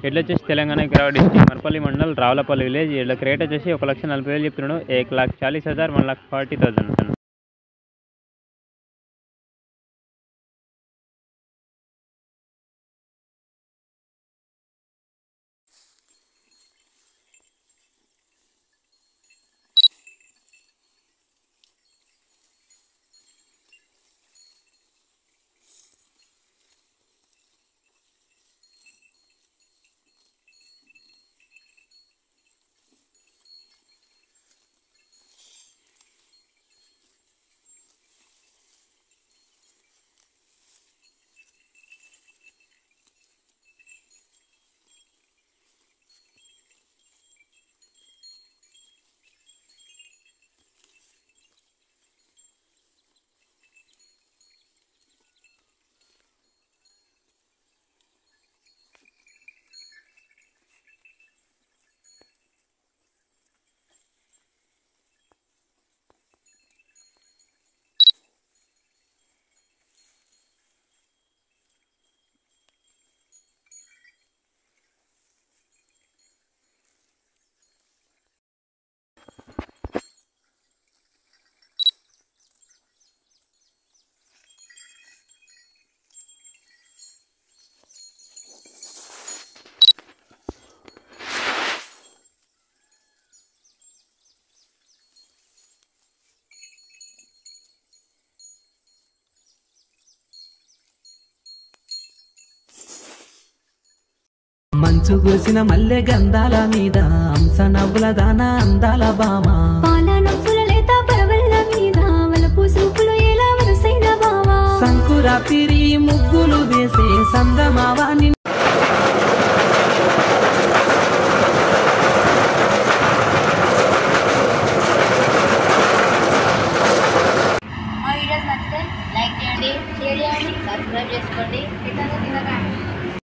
ఎడ్లు వచ్చేసి Telangana Vikarabad district Marpalli mandal Ravulapalli village వీళ్ళ రేట్ వచ్చేసి ఒక లక్ష నలభై వేలు చెప్తున్నాడు ఏక్ లాక్ చాలీస్ హజార్ వన్ లాక్ ఫార్టీ థౌసండ్ అతను మంచు కురిసిన మల్లె గంధాల మీద అంశ నవ్వుల దాన అందాల బామ పాల నొప్పుల లేత పరవళ్ళ మీద వలపు సూపులు ఎలా వరసైన బావా సంకురాతిరి ముగ్గులు వేసే సందమావా నిన్ను మా వీడియోస్ నచ్చితే లైక్ చేయండి షేర్ చేయండి సబ్స్క్రైబ్ చేసుకోండి ఇతను తినకండి